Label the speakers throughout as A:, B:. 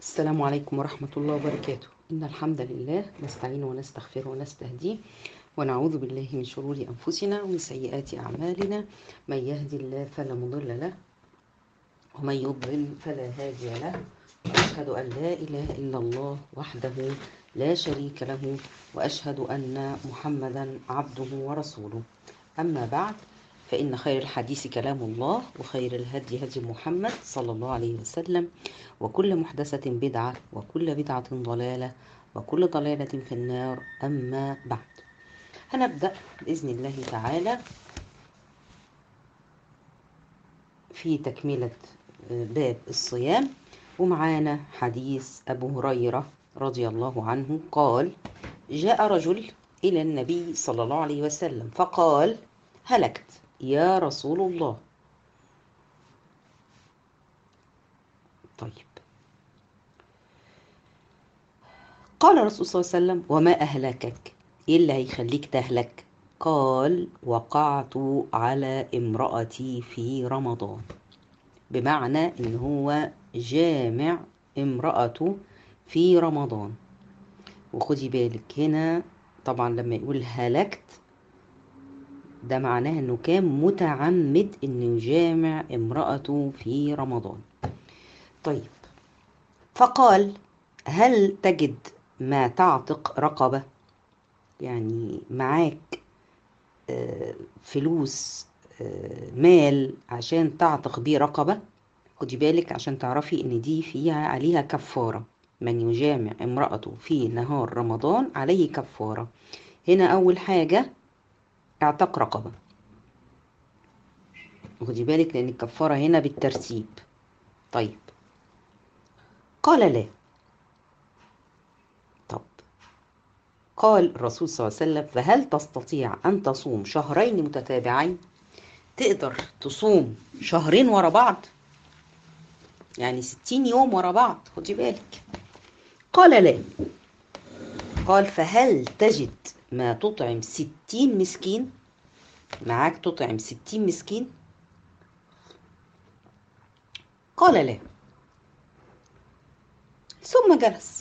A: السلام عليكم ورحمة الله وبركاته إن الحمد لله نستعين ونستغفر ونستهديه ونعوذ بالله من شرور أنفسنا ومن سيئات أعمالنا من يهدي الله فلا مضل له ومن يضلل فلا هادي له وأشهد أن لا إله إلا الله وحده لا شريك له وأشهد أن محمدا عبده ورسوله أما بعد فإن خير الحديث كلام الله وخير الهدي هدي محمد صلى الله عليه وسلم وكل محدثة بدعة وكل بدعة ضلالة وكل ضلالة في النار أما بعد هنبدأ بإذن الله تعالى في تكملة باب الصيام ومعانا حديث أبو هريرة رضي الله عنه قال جاء رجل إلى النبي صلى الله عليه وسلم فقال هلكت يا رسول الله طيب قال الرسول صلى الله عليه وسلم وما أهلكك إيه اللي هيخليك تهلك قال وقعت على امرأتي في رمضان بمعنى إن هو جامع امرأته في رمضان وخدي بالك هنا طبعا لما يقول هلكت ده معناه انه كان متعمد انه يجامع امرأته في رمضان طيب فقال هل تجد ما تعتق رقبة يعني معاك فلوس مال عشان تعتق بيه رقبة خدي بالك عشان تعرفي ان دي فيها عليها كفارة من يجامع امرأته في نهار رمضان عليه كفارة هنا اول حاجة اعتق رقبة خدي بالك لأن الكفارة هنا بالترتيب طيب قال لا طب قال الرسول صلى الله عليه وسلم فهل تستطيع أن تصوم شهرين متتابعين تقدر تصوم شهرين ورا بعض يعني ستين يوم ورا بعض خدي بالك قال لا قال فهل تجد ما تطعم ستين مسكين معاك تطعم ستين مسكين قال لا ثم جلس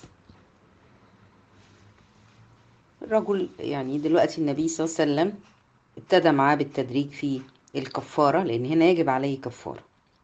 A: الرجل يعني دلوقتي النبي صلى الله عليه وسلم ابتدى معاه بالتدريج في الكفارة لأن هنا يجب عليه كفارة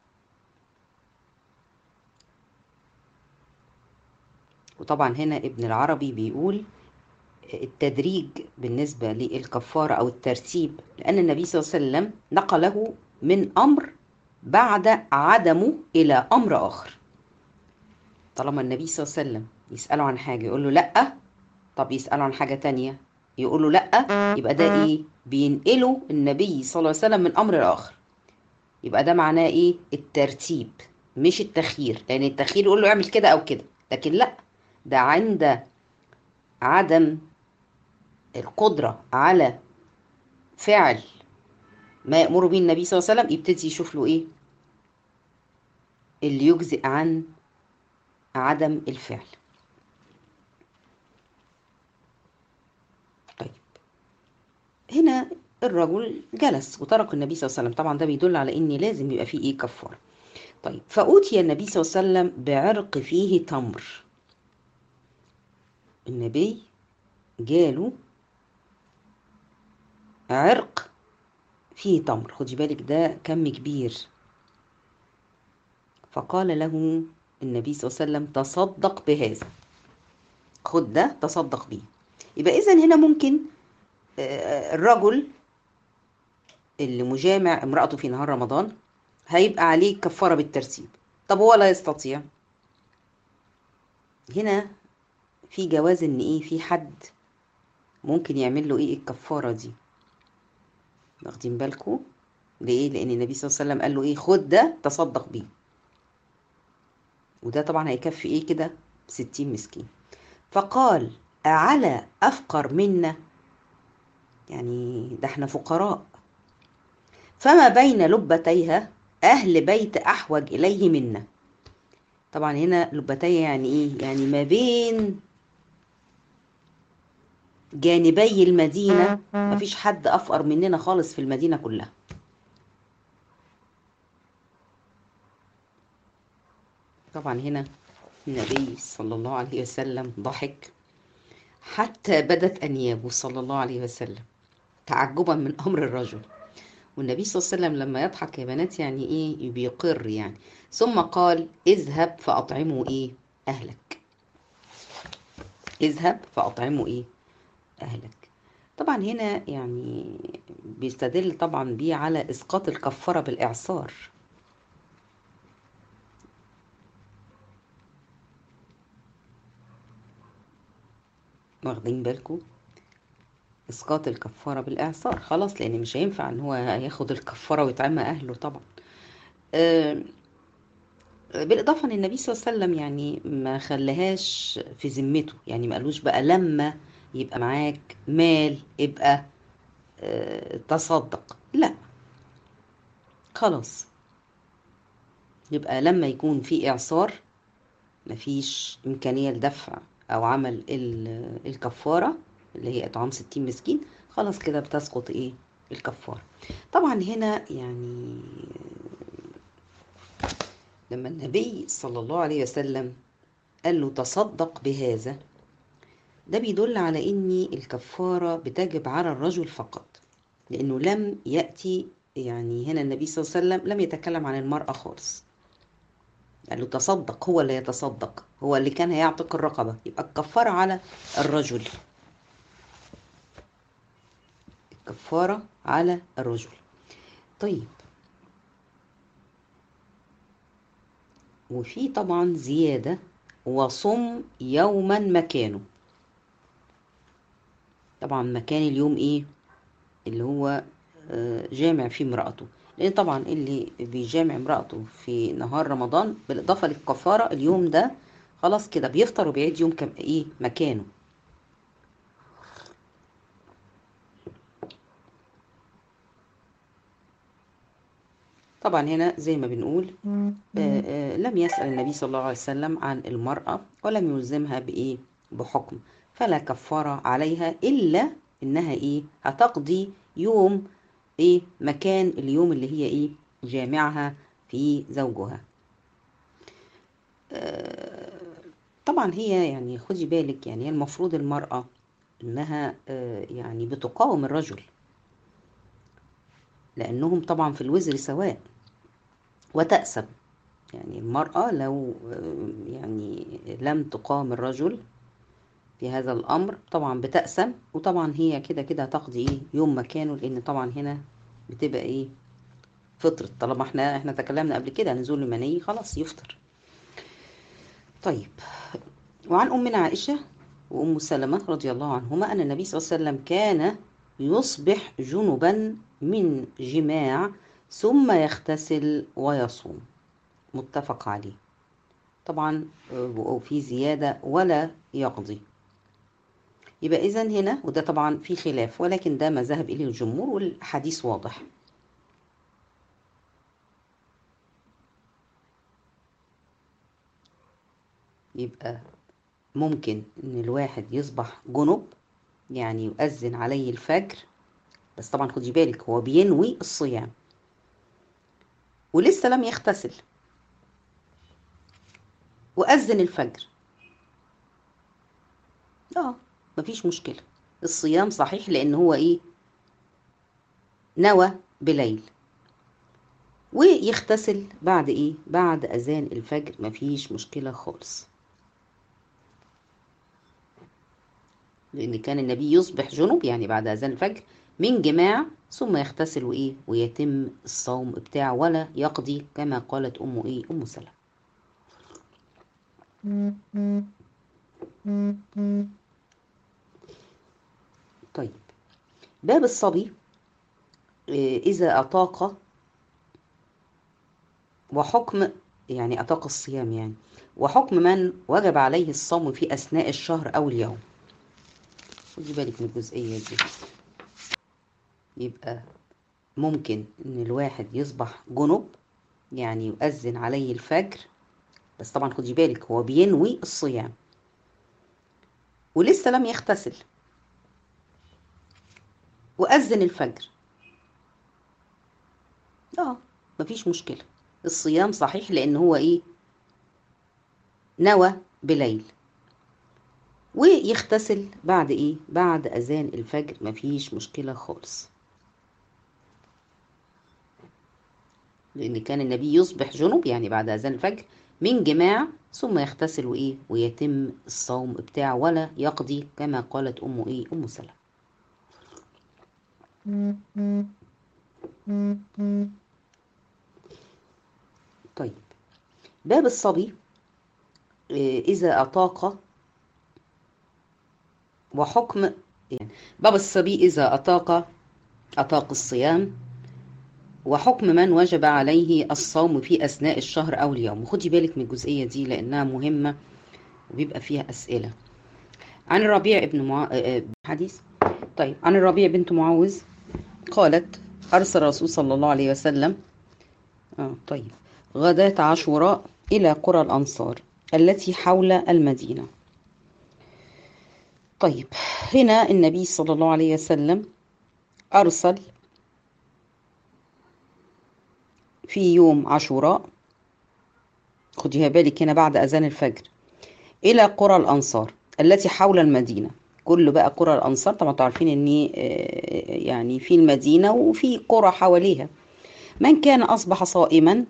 A: وطبعا هنا ابن العربي بيقول التدريج بالنسبة للكفارة أو الترتيب لأن النبي صلى الله عليه وسلم نقله من أمر بعد عدمه إلى أمر آخر طالما النبي صلى الله عليه وسلم يسأله عن حاجة يقول له لأ طب يسأله عن حاجة تانية يقول له لأ يبقى ده إيه بينقله النبي صلى الله عليه وسلم من أمر لآخر يبقى ده معناه إيه الترتيب مش التخيير لأن التخيير يقول له اعمل كده أو كده لكن لأ ده عند عدم القدرة على فعل ما يأمر به النبي صلى الله عليه وسلم يبتدي يشوف له ايه اللي يجزئ عن عدم الفعل طيب هنا الرجل جلس وترك النبي صلى الله عليه وسلم طبعا ده بيدل على ان لازم يبقى فيه ايه كفاره طيب فأوتي النبي صلى الله عليه وسلم بعرق فيه تمر النبي جاله عرق فيه تمر خدي بالك ده كم كبير فقال له النبي صلى الله عليه وسلم تصدق بهذا خد ده تصدق بيه يبقى اذا هنا ممكن الرجل اللي مجامع امرأته في نهار رمضان هيبقى عليه كفارة بالترتيب طب هو لا يستطيع هنا في جواز ان ايه في حد ممكن يعمل له ايه الكفاره دي واخدين بالكم ليه لان النبي صلى الله عليه وسلم قال له ايه خد ده تصدق بيه وده طبعا هيكفي ايه كده ستين مسكين فقال أعلى أفقر منا يعني ده احنا فقراء فما بين لبتيها أهل بيت أحوج إليه منا طبعا هنا لبتيها يعني ايه يعني ما بين جانبي المدينة مفيش حد أفقر مننا خالص في المدينة كلها طبعا هنا النبي صلى الله عليه وسلم ضحك حتى بدت أنيابه صلى الله عليه وسلم تعجبا من أمر الرجل والنبي صلى الله عليه وسلم لما يضحك يا بنات يعني إيه بيقر يعني ثم قال اذهب فأطعموا إيه أهلك اذهب فأطعموا إيه أهلك طبعا هنا يعني بيستدل طبعا بيه على إسقاط الكفارة بالإعصار واخدين بالكم اسقاط الكفاره بالاعصار خلاص لان مش هينفع ان هو ياخد الكفاره ويطعمها اهله طبعا آه بالاضافه ان النبي صلى الله عليه وسلم يعني ما خلاهاش في ذمته يعني ما قالوش بقى لما يبقى معاك مال ابقى آه تصدق لا خلاص يبقى لما يكون في اعصار مفيش امكانيه لدفع او عمل الكفاره اللي هي اطعام 60 مسكين خلاص كده بتسقط ايه الكفاره طبعا هنا يعني لما النبي صلى الله عليه وسلم قال له تصدق بهذا ده بيدل على ان الكفاره بتجب على الرجل فقط لانه لم ياتي يعني هنا النبي صلى الله عليه وسلم لم يتكلم عن المراه خالص قال له تصدق هو اللي يتصدق هو اللي كان هيعتق الرقبة يبقى الكفارة على الرجل الكفارة على الرجل طيب وفي طبعا زيادة وصم يوما مكانه طبعا مكان اليوم ايه اللي هو جامع فيه امرأته لان طبعا اللي بيجامع امرأته في نهار رمضان بالاضافة للكفارة اليوم ده خلاص كده بيفطر وبيعيد يوم كم ايه مكانه طبعا هنا زي ما بنقول آآ آآ لم يسأل النبي صلى الله عليه وسلم عن المرأة ولم يلزمها بإيه بحكم فلا كفارة عليها إلا إنها إيه هتقضي يوم إيه مكان اليوم اللي هي إيه جامعها في زوجها طبعا هي يعني خدي بالك يعني المفروض المرأة إنها يعني بتقاوم الرجل لأنهم طبعا في الوزر سواء وتأسب يعني المرأة لو يعني لم تقام الرجل في هذا الأمر طبعا بتأسم وطبعا هي كده كده تقضي إيه يوم مكانه لأن طبعا هنا بتبقى إيه فطرة طالما احنا احنا تكلمنا قبل كده نزول المني خلاص يفطر طيب وعن أمنا عائشة وأم سلمة رضي الله عنهما أن النبي صلى الله عليه وسلم كان يصبح جنبا من جماع ثم يغتسل ويصوم متفق عليه طبعا وفي زيادة ولا يقضي يبقى إذن هنا وده طبعا في خلاف ولكن ده ما ذهب إليه الجمهور والحديث واضح يبقى ممكن ان الواحد يصبح جنب يعني يؤذن عليه الفجر بس طبعا خدي بالك هو بينوي الصيام ولسه لم يغتسل وأذن الفجر اه مفيش مشكلة الصيام صحيح لأن هو إيه نوى بليل ويغتسل بعد إيه بعد أذان الفجر مفيش مشكلة خالص لأن كان النبي يصبح جنب يعني بعد أذان الفجر من جماع ثم يغتسل وإيه ويتم الصوم بتاعه ولا يقضي كما قالت أمه إيه أم سلمة طيب باب الصبي إذا أطاق وحكم يعني أطاق الصيام يعني وحكم من وجب عليه الصوم في أثناء الشهر أو اليوم خدي بالك من الجزئية دي يبقى ممكن إن الواحد يصبح جنب يعني يؤذن عليه الفجر بس طبعا خدي بالك هو بينوي الصيام ولسه لم يغتسل وأذن الفجر اه مفيش مشكلة الصيام صحيح لأن هو إيه نوى بليل ويغتسل بعد ايه بعد اذان الفجر مفيش مشكلة خالص لان كان النبي يصبح جنوب يعني بعد اذان الفجر من جماع ثم يغتسل وايه ويتم الصوم بتاعه ولا يقضي كما قالت ام ايه ام سلمة طيب باب الصبي إذا أطاق وحكم يعني باب الصبي إذا أطاق أطاق الصيام وحكم من وجب عليه الصوم في أثناء الشهر أو اليوم وخدي بالك من الجزئية دي لأنها مهمة وبيبقى فيها أسئلة عن الربيع ابن مع... حديث طيب عن الربيع بنت معوذ قالت أرسل الرسول صلى الله عليه وسلم آه طيب غداة عاشوراء إلى قرى الأنصار التي حول المدينة طيب هنا النبي صلى الله عليه وسلم أرسل في يوم عاشوراء خديها بالك هنا بعد أذان الفجر إلى قرى الأنصار التي حول المدينة كل بقى قرى الأنصار طبعا تعرفين إن يعني في المدينة وفي قرى حواليها من كان أصبح صائما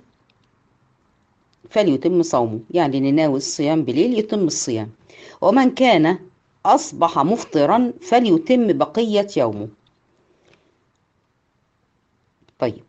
A: فليتم صومه يعني نناوي الصيام بليل يتم الصيام ومن كان أصبح مفطرا فليتم بقية يومه طيب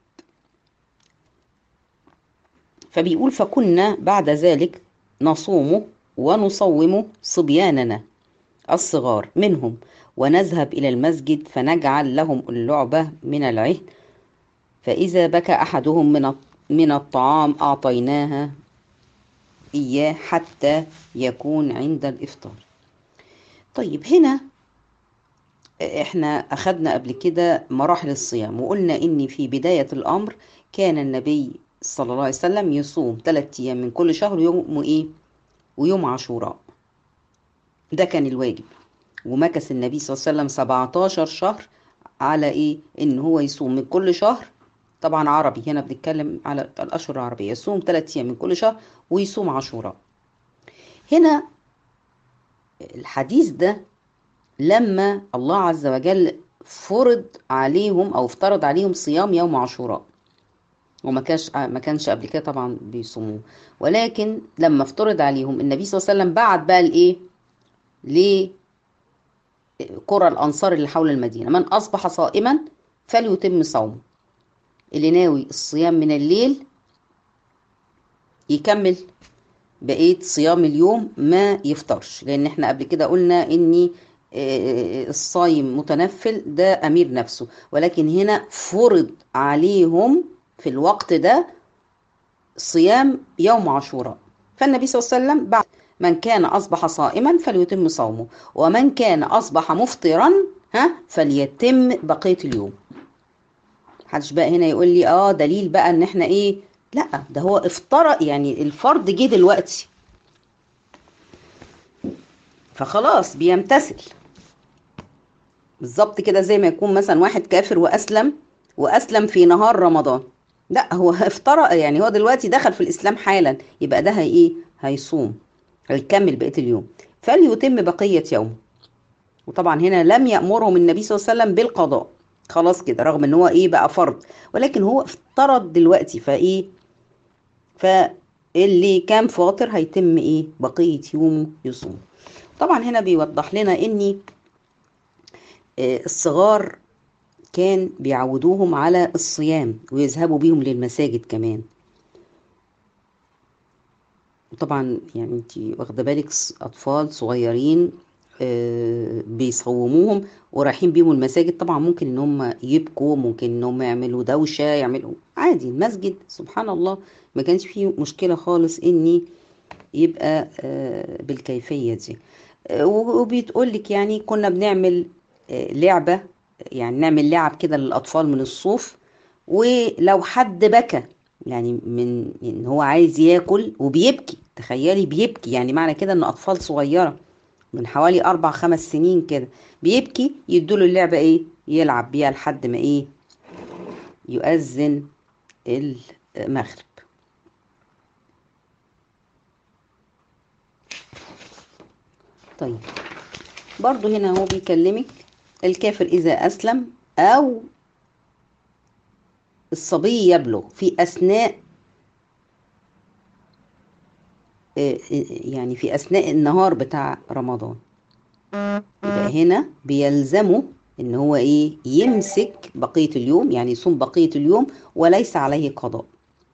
A: فبيقول فكنا بعد ذلك نصوم ونصوم صبياننا الصغار منهم ونذهب إلى المسجد فنجعل لهم اللعبة من العهد فإذا بكى أحدهم من من الطعام أعطيناها إياه حتى يكون عند الإفطار طيب هنا احنا أخدنا قبل كده مراحل الصيام وقلنا إن في بداية الأمر كان النبي صلى الله عليه وسلم يصوم ثلاثة أيام من كل شهر يوم إيه ويوم عاشوراء ده كان الواجب ومكث النبي صلى الله عليه وسلم 17 شهر على إيه إن هو يصوم من كل شهر طبعا عربي هنا بنتكلم على الأشهر العربية يصوم ثلاثة أيام من كل شهر ويصوم عاشوراء هنا الحديث ده لما الله عز وجل فرض عليهم أو افترض عليهم صيام يوم عاشوراء وما كانش ما كانش قبل كده طبعا بيصوموه ولكن لما افترض عليهم النبي صلى الله عليه وسلم بعت بقى لايه لقرى الانصار اللي حول المدينه من اصبح صائما فليتم صومه اللي ناوي الصيام من الليل يكمل بقيه صيام اليوم ما يفطرش لان احنا قبل كده قلنا ان الصايم متنفل ده امير نفسه ولكن هنا فرض عليهم في الوقت ده صيام يوم عاشوراء فالنبي صلى الله عليه وسلم بعد من كان أصبح صائما فليتم صومه ومن كان أصبح مفطرا ها فليتم بقية اليوم محدش بقى هنا يقول لي اه دليل بقى ان احنا ايه لا ده هو افطر يعني الفرض جه دلوقتي فخلاص بيمتثل بالظبط كده زي ما يكون مثلا واحد كافر واسلم واسلم في نهار رمضان لا هو افترى يعني هو دلوقتي دخل في الاسلام حالا يبقى ده هي ايه هيصوم هيكمل بقيه اليوم فليتم بقيه يومه وطبعا هنا لم يامرهم النبي صلى الله عليه وسلم بالقضاء خلاص كده رغم ان هو ايه بقى فرض ولكن هو افترض دلوقتي فايه فاللي كان فاطر هيتم ايه بقيه يومه يصوم طبعا هنا بيوضح لنا ان الصغار كان بيعودوهم على الصيام ويذهبوا بيهم للمساجد كمان طبعا يعني انت واخده بالك اطفال صغيرين بيصوموهم ورايحين بيهم المساجد طبعا ممكن ان هم يبكوا ممكن ان هم يعملوا دوشه يعملوا عادي المسجد سبحان الله ما كانش فيه مشكله خالص اني يبقى بالكيفيه دي وبتقول لك يعني كنا بنعمل لعبه يعني نعمل لعب كده للاطفال من الصوف ولو حد بكى يعني من ان هو عايز ياكل وبيبكي تخيلي بيبكي يعني معنى كده ان اطفال صغيره من حوالي اربع خمس سنين كده بيبكي يدوله اللعبه ايه يلعب بيها لحد ما ايه يؤذن المغرب طيب برضو هنا هو بيكلمك الكافر إذا أسلم أو الصبي يبلغ في أثناء يعني في أثناء النهار بتاع رمضان يبقى هنا بيلزمه ان هو ايه يمسك بقية اليوم يعني يصوم بقية اليوم وليس عليه قضاء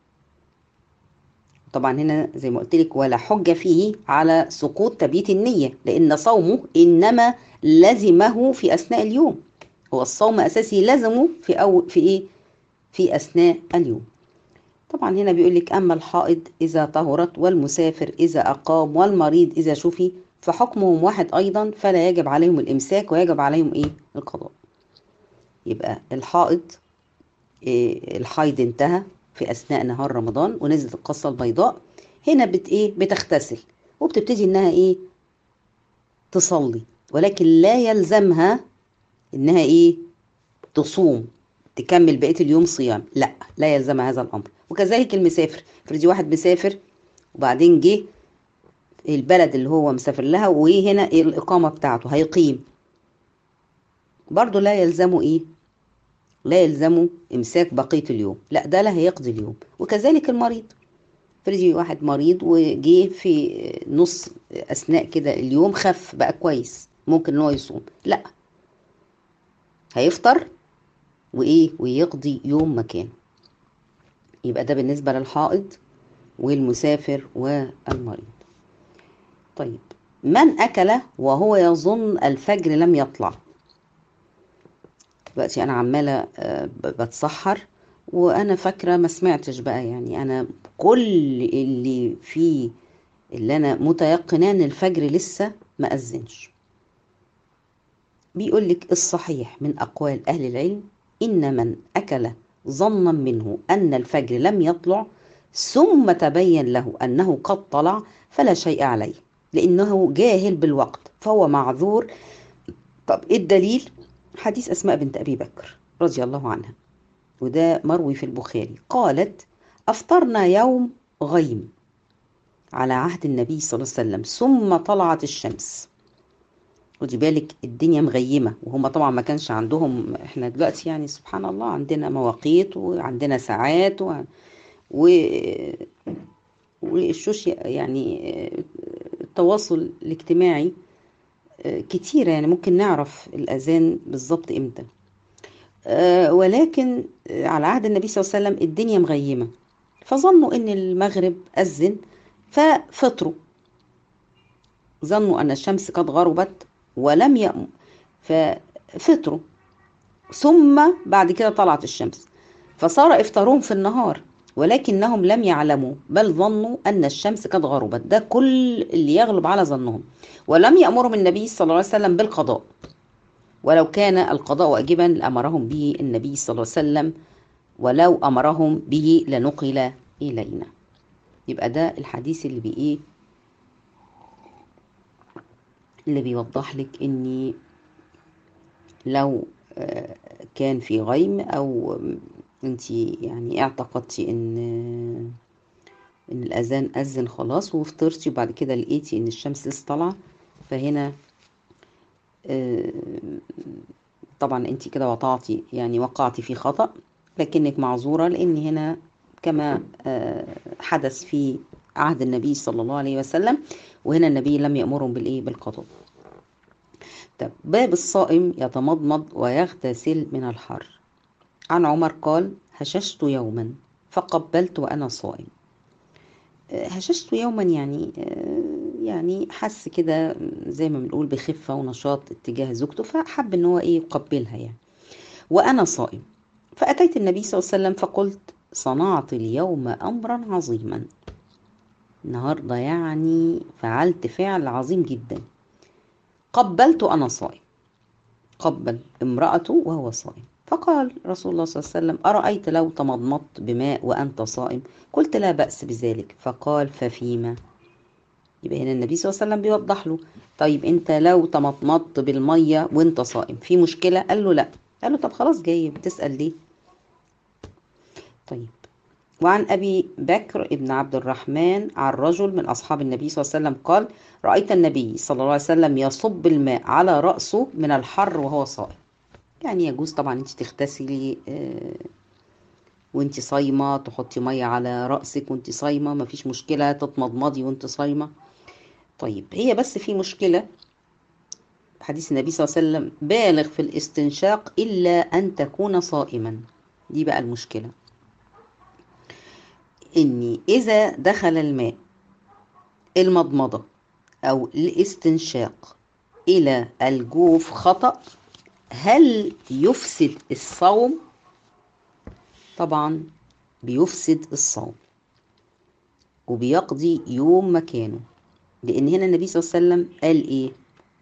A: طبعا هنا زي ما قلت لك ولا حجة فيه على سقوط تبييت النية لأن صومه إنما لزمه في أثناء اليوم هو الصوم أساسي لزمه في أو في إيه في أثناء اليوم طبعا هنا بيقول لك أما الحائض إذا طهرت والمسافر إذا أقام والمريض إذا شفي فحكمهم واحد أيضا فلا يجب عليهم الإمساك ويجب عليهم إيه القضاء يبقى الحائض إيه الحيض انتهى في أثناء نهار رمضان ونزلت القصة البيضاء هنا بت إيه بتغتسل وبتبتدي إنها إيه تصلي ولكن لا يلزمها إنها إيه تصوم تكمل بقية اليوم صيام لا لا يلزم هذا الأمر وكذلك المسافر فرضي واحد مسافر وبعدين جه البلد اللي هو مسافر لها وهنا إيه الإقامة بتاعته هيقيم برضه لا يلزمه إيه لا يلزمه إمساك بقية اليوم لا ده لا هيقضي اليوم وكذلك المريض فرضي واحد مريض وجه في نص أثناء كده اليوم خف بقى كويس ممكن إن هو يصوم لا هيفطر وإيه ويقضي يوم مكانه يبقى ده بالنسبة للحائض والمسافر والمريض طيب من أكل وهو يظن الفجر لم يطلع دلوقتي أنا عمالة بتسحر وأنا فاكرة ما سمعتش بقى يعني أنا كل اللي فيه اللي أنا متيقنة إن الفجر لسه ما أذنش بيقول لك الصحيح من أقوال أهل العلم إن من أكل ظنا منه أن الفجر لم يطلع ثم تبين له أنه قد طلع فلا شيء عليه لأنه جاهل بالوقت فهو معذور طب إيه الدليل؟ حديث أسماء بنت أبي بكر رضي الله عنها وده مروي في البخاري قالت أفطرنا يوم غيم على عهد النبي صلى الله عليه وسلم ثم طلعت الشمس خدي بالك الدنيا مغيمة وهم طبعا ما كانش عندهم احنا دلوقتي يعني سبحان الله عندنا مواقيت وعندنا ساعات و... و... والشوش يعني التواصل الاجتماعي كتيرة يعني ممكن نعرف الأذان بالظبط إمتى ولكن على عهد النبي صلى الله عليه وسلم الدنيا مغيمة فظنوا إن المغرب أذن ففطروا ظنوا أن الشمس قد غربت ولم يأم ففطروا ثم بعد كده طلعت الشمس فصار إفطارهم في النهار ولكنهم لم يعلموا بل ظنوا أن الشمس قد غربت ده كل اللي يغلب على ظنهم ولم يأمرهم النبي صلى الله عليه وسلم بالقضاء ولو كان القضاء واجبا لأمرهم به النبي صلى الله عليه وسلم ولو أمرهم به لنقل إلينا يبقى ده الحديث اللي بإيه اللي بيوضح لك إني لو كان في غيم أو انت يعني اعتقدتي ان ان الاذان اذن خلاص وفطرتي وبعد كده لقيتي ان الشمس لسه طالعه فهنا طبعا انت كده وقعتي يعني وقعتي في خطا لكنك معذوره لان هنا كما حدث في عهد النبي صلى الله عليه وسلم وهنا النبي لم يأمرهم بالايه بالقضاء طب باب الصائم يتمضمض ويغتسل من الحر عن عمر قال هششت يوما فقبلت وأنا صائم هششت يوما يعني يعني حس كده زي ما بنقول بخفة ونشاط اتجاه زوجته فحب ان هو ايه يقبلها يعني وأنا صائم فأتيت النبي صلى الله عليه وسلم فقلت صنعت اليوم أمرا عظيما النهاردة يعني فعلت فعل عظيم جدا قبلت أنا صائم قبل امرأته وهو صائم فقال رسول الله صلى الله عليه وسلم أرأيت لو تمضمضت بماء وأنت صائم قلت لا بأس بذلك فقال ففيما يبقى هنا النبي صلى الله عليه وسلم بيوضح له طيب أنت لو تمضمضت بالمية وأنت صائم في مشكلة قال له لا قال له طب خلاص جاي بتسأل ليه طيب وعن أبي بكر ابن عبد الرحمن عن رجل من أصحاب النبي صلى الله عليه وسلم قال رأيت النبي صلى الله عليه وسلم يصب الماء على رأسه من الحر وهو صائم يعني يجوز طبعا انت تغتسلي وانت صايمة تحطي مية على رأسك وانت صايمة مفيش مشكلة تتمضمضي وانت صايمة طيب هي بس في مشكلة حديث النبي صلى الله عليه وسلم بالغ في الاستنشاق إلا أن تكون صائما دي بقى المشكلة إني إذا دخل الماء المضمضة أو الاستنشاق إلى الجوف خطأ هل يفسد الصوم؟ طبعا بيفسد الصوم وبيقضي يوم مكانه لأن هنا النبي صلى الله عليه وسلم قال إيه؟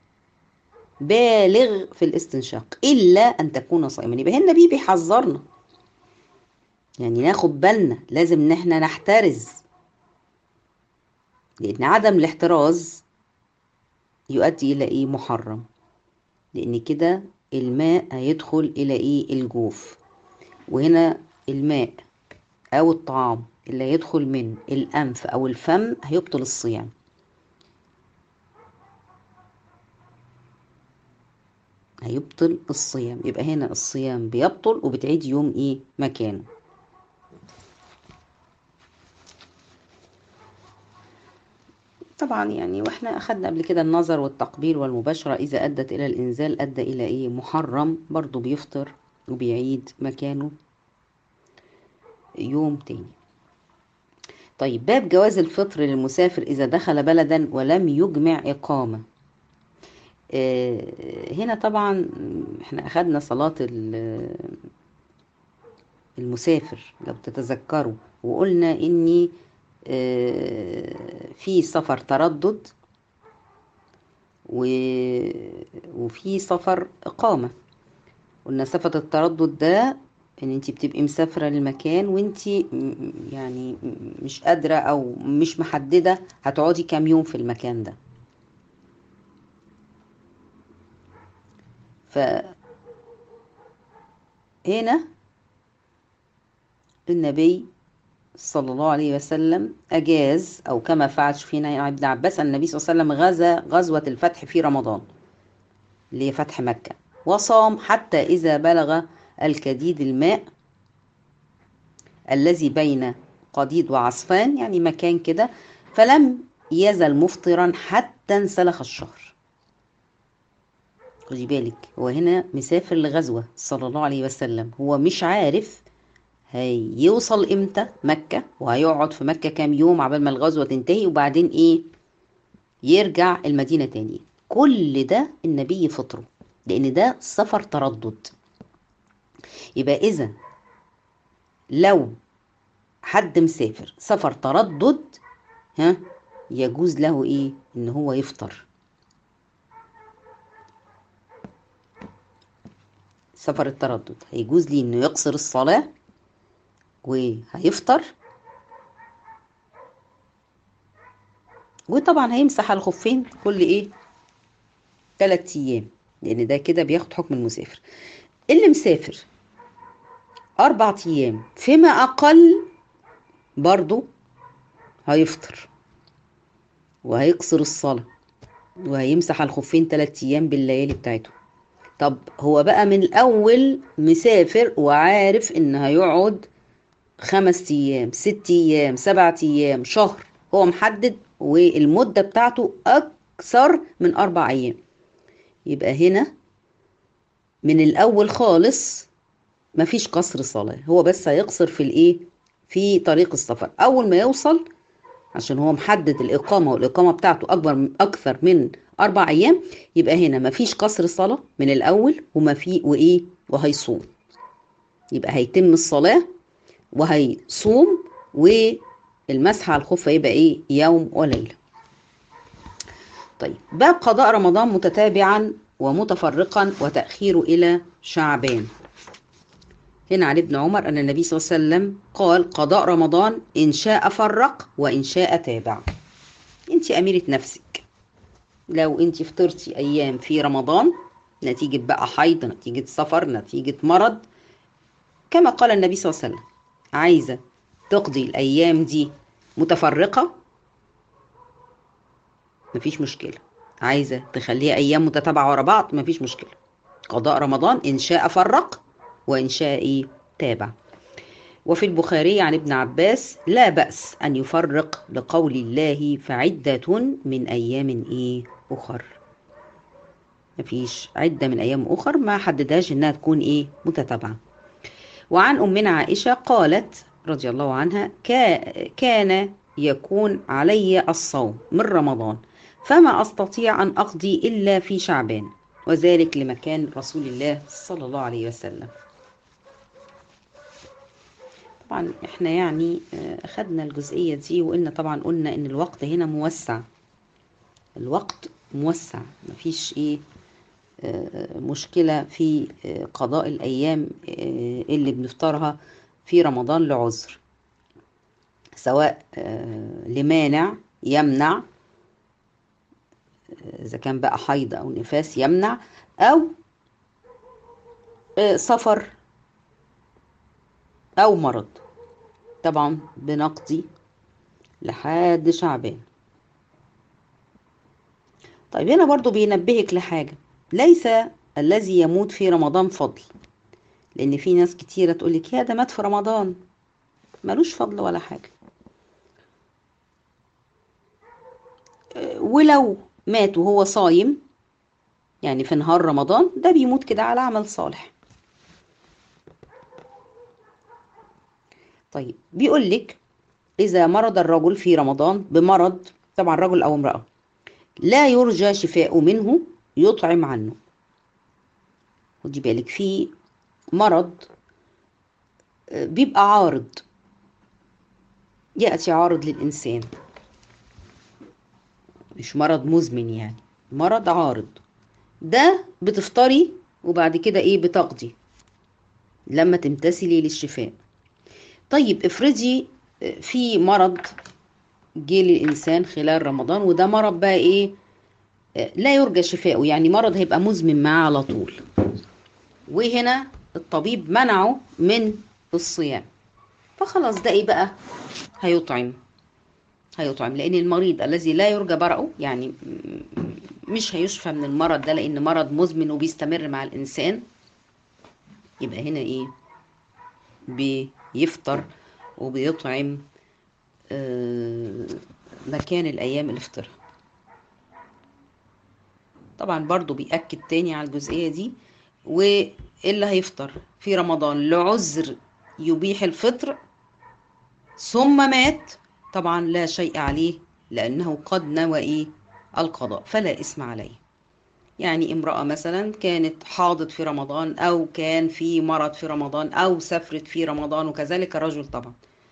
A: بالغ في الاستنشاق إلا أن تكون صائما يبقى هنا النبي بيحذرنا يعني ناخد بالنا لازم ان احنا نحترز لان عدم الاحتراز يؤدي الى ايه محرم لان كده الماء هيدخل الى ايه الجوف وهنا الماء او الطعام اللي هيدخل من الانف او الفم هيبطل الصيام هيبطل الصيام يبقى هنا الصيام بيبطل وبتعيد يوم ايه مكانه طبعا يعني واحنا اخدنا قبل كده النظر والتقبيل والمباشرة اذا ادت الى الانزال ادى الى ايه محرم برضو بيفطر وبيعيد مكانه يوم تاني طيب باب جواز الفطر للمسافر اذا دخل بلدا ولم يجمع اقامة آه هنا طبعا احنا اخدنا صلاة المسافر لو تتذكروا وقلنا اني في سفر تردد وفي سفر إقامة قلنا سفر التردد ده ان انت بتبقي مسافرة للمكان وانت يعني مش قادرة او مش محددة هتقعدي كام يوم في المكان ده ف هنا النبي صلى الله عليه وسلم أجاز أو كما فعل فينا ابن عباس أن النبي صلى الله عليه وسلم غزا غزوة الفتح في رمضان اللي هي فتح مكة وصام حتى إذا بلغ الكديد الماء الذي بين قديد وعصفان يعني مكان كده فلم يزل مفطرا حتى انسلخ الشهر خدي بالك هو هنا مسافر لغزوة صلى الله عليه وسلم هو مش عارف هيوصل امتى مكة وهيقعد في مكة كام يوم عبال ما الغزوة تنتهي وبعدين ايه يرجع المدينة تاني كل ده النبي فطره لان ده سفر تردد يبقى اذا لو حد مسافر سفر تردد ها يجوز له ايه ان هو يفطر سفر التردد هيجوز لي انه يقصر الصلاه وهيفطر وطبعا هيمسح على الخفين كل ايه ثلاث ايام لان ده كده بياخد حكم المسافر اللي مسافر اربع ايام فيما اقل برضو هيفطر وهيقصر الصلاة وهيمسح على الخفين ثلاث ايام بالليالي بتاعته طب هو بقى من الاول مسافر وعارف ان هيقعد خمس ايام ست ايام سبعة ايام شهر هو محدد والمدة بتاعته اكثر من اربع ايام يبقى هنا من الاول خالص مفيش قصر صلاة هو بس هيقصر في الايه في طريق السفر اول ما يوصل عشان هو محدد الاقامة والاقامة بتاعته اكبر اكثر من اربع ايام يبقى هنا مفيش قصر صلاة من الاول وما في وايه وهيصوم يبقى هيتم الصلاه وهيصوم والمسح على الخف هيبقى ايه يوم وليله طيب باب قضاء رمضان متتابعا ومتفرقا وتأخيره إلى شعبان هنا عن ابن عمر أن النبي صلى الله عليه وسلم قال قضاء رمضان إن شاء فرق وإن شاء تابع أنت أميرة نفسك لو أنت فطرتي أيام في رمضان نتيجة بقى حيض نتيجة سفر نتيجة مرض كما قال النبي صلى الله عليه وسلم عايزة تقضي الأيام دي متفرقة مفيش مشكلة عايزة تخليها أيام متتابعة ورا بعض مفيش مشكلة قضاء رمضان إن شاء فرق وإن شاء إيه تابع وفي البخاري عن ابن عباس لا بأس أن يفرق لقول الله فعدة من أيام إيه أخر مفيش عدة من أيام أخر ما حددهاش إنها تكون إيه متتابعة وعن أمنا عائشة قالت رضي الله عنها كان يكون علي الصوم من رمضان فما أستطيع أن أقضي إلا في شعبان وذلك لمكان رسول الله صلى الله عليه وسلم طبعا احنا يعني أخذنا الجزئية دي وقلنا طبعا قلنا إن الوقت هنا موسع الوقت موسع مفيش إيه مشكلة في قضاء الأيام اللي بنفطرها في رمضان لعذر سواء لمانع يمنع إذا كان بقى حيض أو نفاس يمنع أو سفر أو مرض طبعا بنقضي لحد شعبان طيب هنا برضو بينبهك لحاجة ليس الذي يموت في رمضان فضل لأن في ناس كتيرة تقولك يا ده مات في رمضان ملوش فضل ولا حاجة ولو مات وهو صايم يعني في نهار رمضان ده بيموت كده على عمل صالح طيب بيقول لك إذا مرض الرجل في رمضان بمرض طبعا رجل أو امرأة لا يرجى شفاء منه يطعم عنه خدي بالك في مرض بيبقى عارض يأتي عارض للإنسان مش مرض مزمن يعني مرض عارض ده بتفطري وبعد كده ايه بتقضي لما تمتثلي للشفاء طيب افرضي في مرض جه للإنسان خلال رمضان وده مرض بقى ايه لا يرجى شفاؤه يعني مرض هيبقى مزمن معاه على طول وهنا الطبيب منعه من الصيام فخلاص ده ايه بقى هيطعم هيطعم لان المريض الذي لا يرجى برأه يعني مش هيشفى من المرض ده لان مرض مزمن وبيستمر مع الانسان يبقى هنا ايه بيفطر وبيطعم مكان الايام اللي فطرها طبعا برضو بيأكد تاني على الجزئية دي واللي هيفطر في رمضان لعذر يبيح الفطر ثم مات طبعا لا شيء عليه لأنه قد نوى إيه القضاء فلا إثم عليه يعني امرأة مثلا كانت حاضت في رمضان أو كان في مرض في رمضان أو سافرت في رمضان وكذلك الرجل طبعا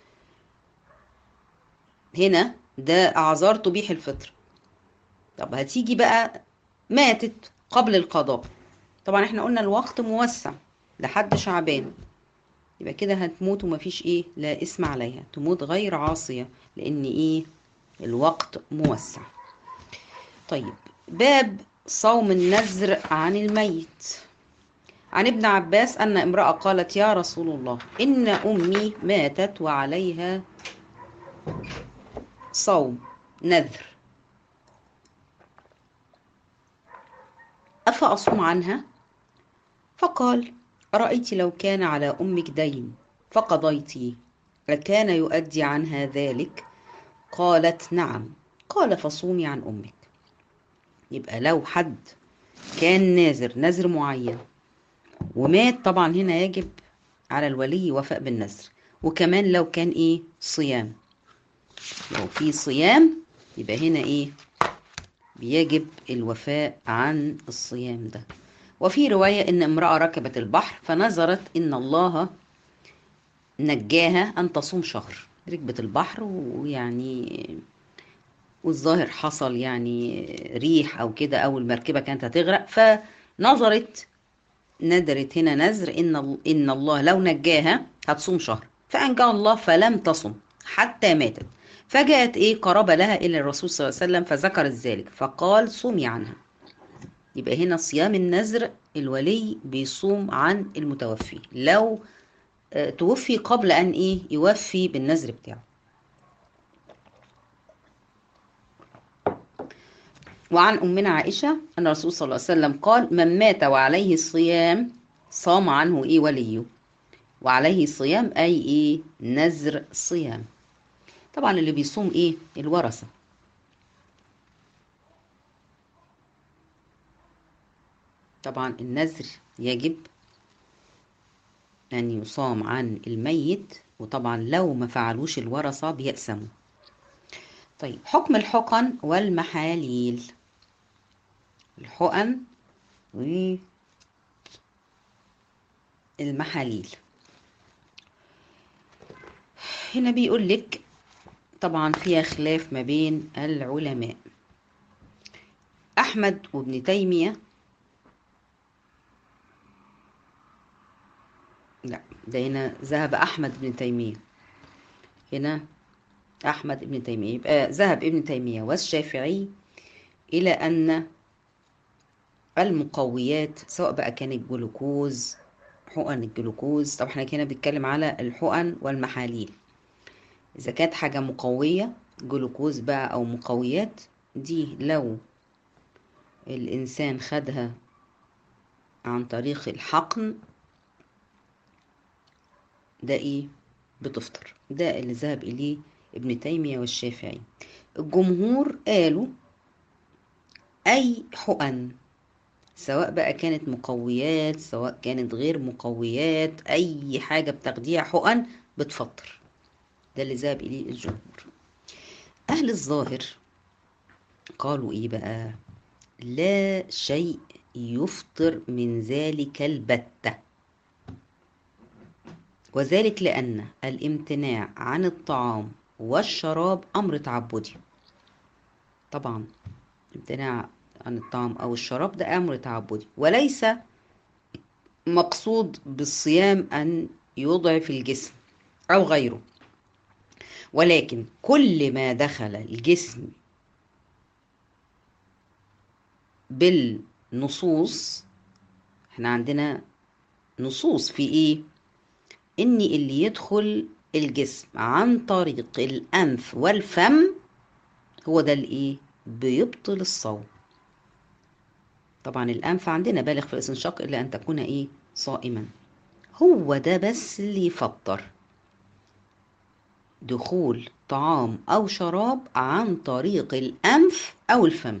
A: هنا ده أعذار تبيح الفطر طب هتيجي بقى ماتت قبل القضاء طبعا احنا قلنا الوقت موسع لحد شعبان يبقى كده هتموت ومفيش ايه لا اسم عليها تموت غير عاصية لان ايه الوقت موسع طيب باب صوم النذر عن الميت عن ابن عباس أن امرأة قالت يا رسول الله إن أمي ماتت وعليها صوم نذر أفأصوم عنها؟ فقال أرأيت لو كان على أمك دين فقضيتي لكان يؤدي عنها ذلك قالت نعم قال فصومي عن أمك يبقى لو حد كان ناذر نذر معين ومات طبعا هنا يجب على الولي وفاء بالنذر وكمان لو كان ايه صيام لو في صيام يبقى هنا ايه بيجب الوفاء عن الصيام ده وفي رواية ان امرأة ركبت البحر فنظرت ان الله نجاها ان تصوم شهر ركبت البحر ويعني والظاهر حصل يعني ريح او كده او المركبة كانت هتغرق فنظرت ندرت هنا نذر ان ان الله لو نجاها هتصوم شهر فانجاها الله فلم تصم حتى ماتت فجاءت ايه قرابه لها الى الرسول صلى الله عليه وسلم فذكرت ذلك فقال صومي عنها يبقى هنا صيام النذر الولي بيصوم عن المتوفي لو توفي قبل أن إيه يوفي بالنذر بتاعه وعن أمنا عائشة أن الرسول صلى الله عليه وسلم قال من مات وعليه الصيام صام عنه إيه وليه وعليه الصيام أي إيه نذر صيام طبعا اللي بيصوم إيه الورثة طبعا النذر يجب أن يصام عن الميت وطبعا لو ما فعلوش الورثة بيأسموا طيب حكم الحقن والمحاليل الحقن والمحاليل هنا بيقول لك طبعا فيها خلاف ما بين العلماء أحمد وابن تيمية لا ده هنا ذهب أحمد بن تيمية هنا أحمد بن تيمية يبقى ذهب ابن تيمية والشافعي إلى أن المقويات سواء بقى كان الجلوكوز حقن الجلوكوز طبعا احنا كنا بنتكلم على الحقن والمحاليل إذا كانت حاجة مقوية جلوكوز بقى أو مقويات دي لو الإنسان خدها عن طريق الحقن ده إيه بتفطر ده اللي ذهب إليه ابن تيمية والشافعي الجمهور قالوا أي حقن سواء بقى كانت مقويات سواء كانت غير مقويات أي حاجة بتاخديها حقن بتفطر ده اللي ذهب إليه الجمهور أهل الظاهر قالوا إيه بقى لا شيء يفطر من ذلك البتة وذلك لأن الامتناع عن الطعام والشراب أمر تعبدي طبعا امتناع عن الطعام أو الشراب ده أمر تعبدي وليس مقصود بالصيام أن يضعف الجسم أو غيره ولكن كل ما دخل الجسم بالنصوص احنا عندنا نصوص في ايه ان اللي يدخل الجسم عن طريق الانف والفم هو ده الايه بيبطل الصوم طبعا الانف عندنا بالغ في الاستنشاق الا ان تكون ايه صائما هو ده بس اللي يفطر دخول طعام او شراب عن طريق الانف او الفم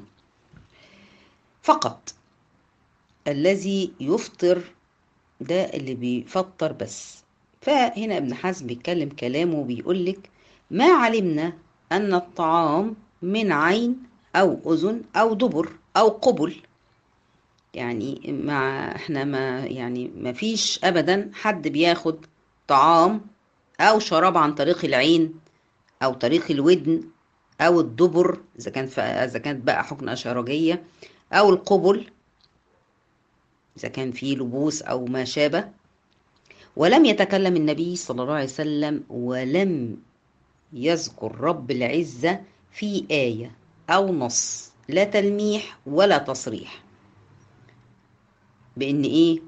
A: فقط الذي يفطر ده اللي بيفطر بس فهنا ابن حزم بيتكلم كلامه وبيقول لك ما علمنا أن الطعام من عين أو أذن أو دبر أو قبل يعني مع احنا ما يعني ما فيش أبدا حد بياخد طعام أو شراب عن طريق العين أو طريق الودن أو الدبر إذا كان إذا كانت بقى حقنة شرجية أو القبل إذا كان فيه لبوس أو ما شابه ولم يتكلم النبي صلى الله عليه وسلم ولم يذكر رب العزة في آية أو نص لا تلميح ولا تصريح بإن إيه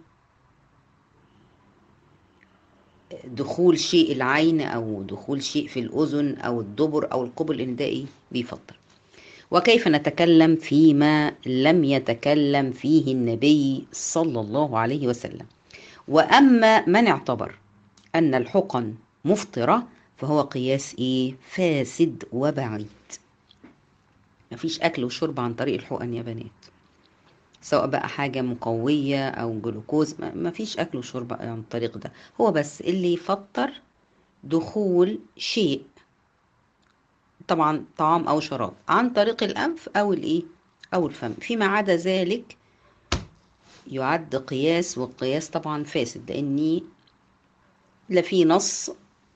A: دخول شيء العين أو دخول شيء في الأذن أو الدبر أو القبل إن ده إيه بيفطر وكيف نتكلم فيما لم يتكلم فيه النبي صلى الله عليه وسلم وأما من اعتبر أن الحقن مفطرة فهو قياس إيه فاسد وبعيد مفيش أكل وشرب عن طريق الحقن يا بنات سواء بقى حاجة مقوية أو جلوكوز مفيش أكل وشرب عن الطريق ده هو بس اللي يفطر دخول شيء طبعا طعام أو شراب عن طريق الأنف أو الإيه أو الفم فيما عدا ذلك يعد قياس والقياس طبعا فاسد لأني لا في نص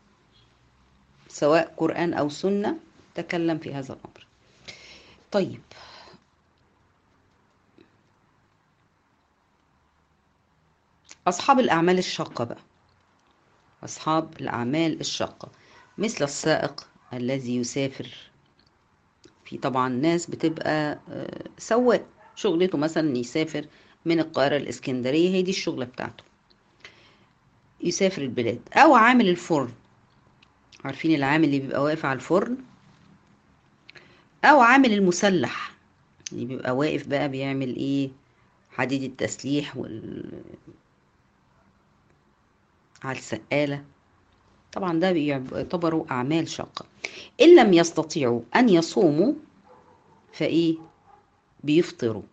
A: سواء قرآن أو سنة تكلم في هذا الأمر طيب أصحاب الأعمال الشاقة بقى أصحاب الأعمال الشاقة مثل السائق الذي يسافر في طبعا ناس بتبقى سواق شغلته مثلا يسافر من القاهرة الإسكندرية هي دي الشغلة بتاعته يسافر البلاد او عامل الفرن عارفين العامل اللي بيبقى واقف على الفرن او عامل المسلح اللي بيبقى واقف بقى بيعمل ايه حديد التسليح وال على السقالة طبعا ده بيعتبروا أعمال شاقة إن لم يستطيعوا أن يصوموا فإيه بيفطروا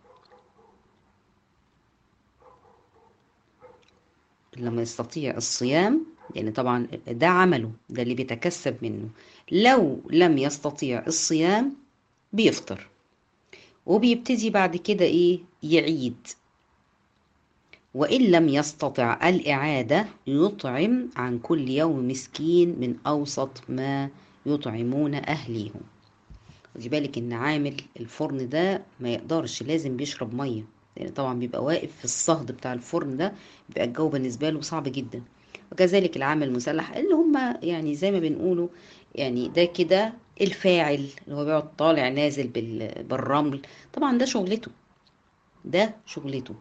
A: لما يستطيع الصيام يعني طبعا ده عمله ده اللي بيتكسب منه لو لم يستطيع الصيام بيفطر وبيبتدي بعد كده ايه يعيد وإن لم يستطع الإعادة يطعم عن كل يوم مسكين من أوسط ما يطعمون أهليهم خدي بالك إن عامل الفرن ده ما يقدرش لازم بيشرب مية لأن يعني طبعا بيبقى واقف في الصهد بتاع الفرن ده بيبقى الجو بالنسبة له صعب جدا وكذلك العامل المسلح اللي هم يعني زي ما بنقوله يعني ده كده الفاعل اللي هو بيقعد طالع نازل بالرمل طبعا ده شغلته ده شغلته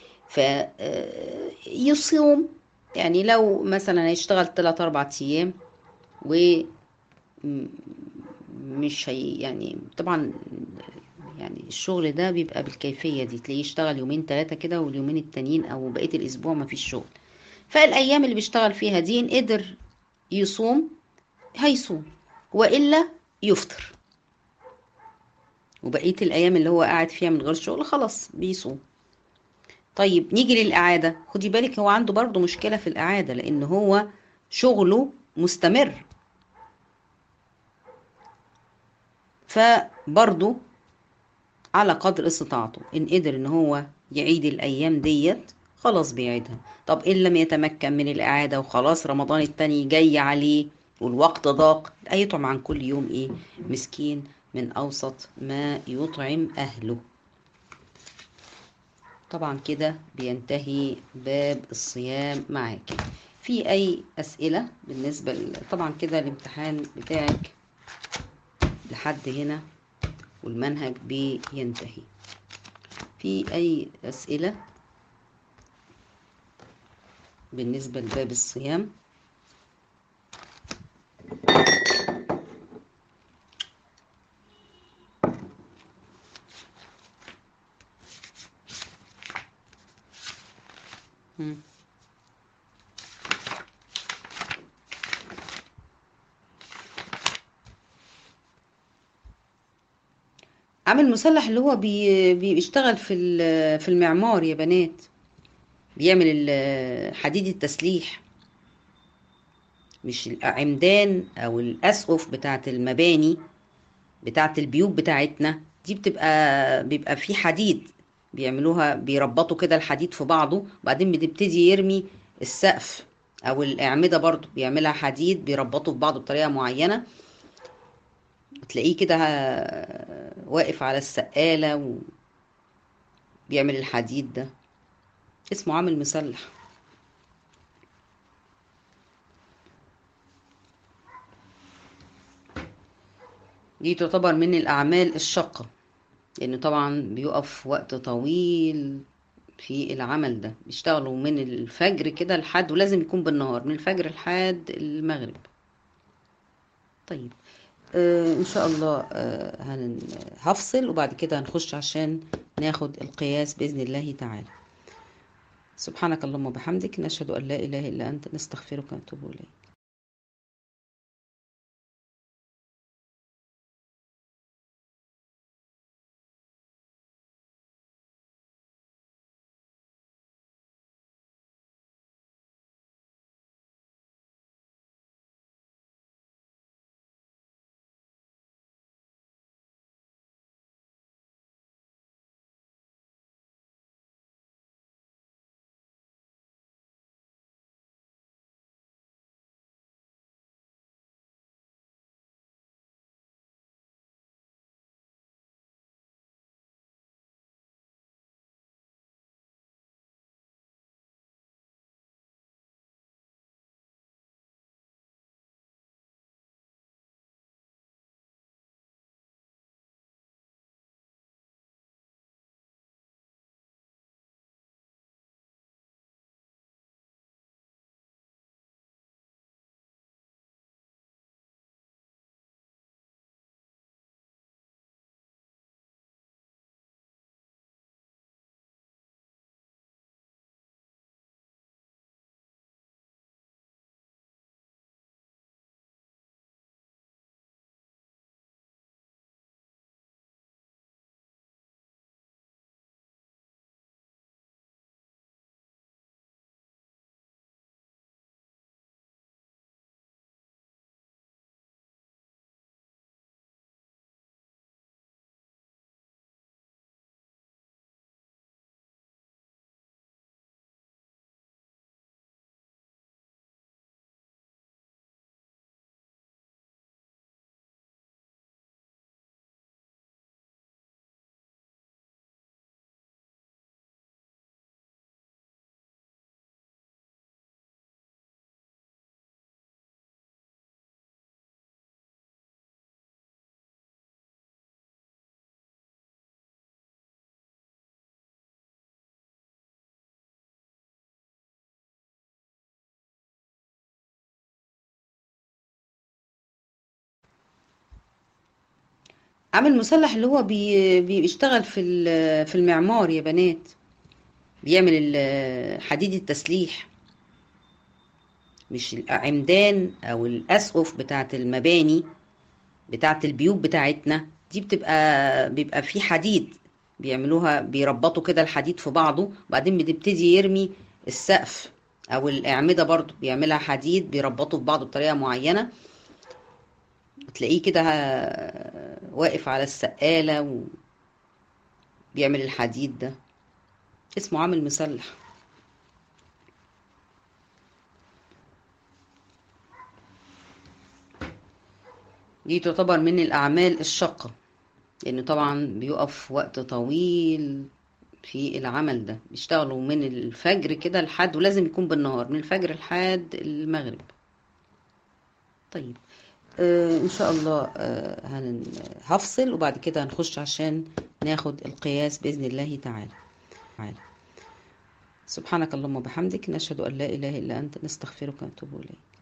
A: فيصوم يعني لو مثلا هيشتغل 3 4 ايام و مش هي يعني طبعا يعني الشغل ده بيبقى بالكيفيه دي تلاقيه يشتغل يومين ثلاثه كده واليومين التانيين او بقيه الاسبوع ما فيش شغل فالايام اللي بيشتغل فيها دي ان قدر يصوم هيصوم والا يفطر وبقيه الايام اللي هو قاعد فيها من غير شغل خلاص بيصوم طيب نيجي للإعادة خدي بالك هو عنده برضه مشكلة في الإعادة لأن هو شغله مستمر فبرضه على قدر استطاعته إن قدر إن هو يعيد الأيام ديت خلاص بيعيدها طب إن لم يتمكن من الإعادة وخلاص رمضان التاني جاي عليه والوقت ضاق يطعم عن كل يوم إيه مسكين من أوسط ما يطعم أهله طبعا كده بينتهي باب الصيام معاك في اي اسئله بالنسبه ل... طبعا كده الامتحان بتاعك لحد هنا والمنهج بينتهي في اي اسئله بالنسبه لباب الصيام مم. عامل مسلح اللي هو بي بيشتغل في في المعمار يا بنات بيعمل حديد التسليح مش العمدان او الاسقف بتاعه المباني بتاعه البيوت بتاعتنا دي بتبقى بيبقى في حديد بيعملوها بيربطوا كده الحديد في بعضه وبعدين بتبتدي يرمي السقف او الاعمده برضو بيعملها حديد بيربطوا في بعضه بطريقه معينه تلاقيه كده واقف على السقاله وبيعمل الحديد ده اسمه عامل مسلح دي تعتبر من الاعمال الشاقه لأنه طبعا بيقف وقت طويل في العمل ده بيشتغلوا من الفجر كده لحد ولازم يكون بالنهار من الفجر لحد المغرب طيب آه ان شاء الله آه هن هفصل وبعد كده هنخش عشان ناخد القياس باذن الله تعالى سبحانك اللهم وبحمدك نشهد ان لا اله الا انت نستغفرك ونتوب اليك عامل مسلح اللي هو بي بيشتغل في ال- في المعمار يا بنات بيعمل ال- حديد التسليح مش العمدان او الاسقف بتاعت المباني بتاعت البيوت بتاعتنا دي بتبقى بيبقى في حديد بيعملوها بيربطوا كده الحديد في بعضه وبعدين بتبتدي يرمي السقف او الاعمده برضو بيعملها حديد بيربطوا في بعضه بطريقه معينه تلاقيه كده واقف على السقاله وبيعمل الحديد ده اسمه عامل مسلح دي تعتبر من الأعمال الشاقة لأنه طبعا بيقف وقت طويل في العمل ده بيشتغلوا من الفجر كده لحد ولازم يكون بالنهار من الفجر لحد المغرب طيب آه إن شاء الله آه هن- هفصل وبعد كده هنخش عشان ناخد القياس بإذن الله تعالى تعالى سبحانك اللهم وبحمدك نشهد أن لا إله إلا أنت نستغفرك ونتوب إليك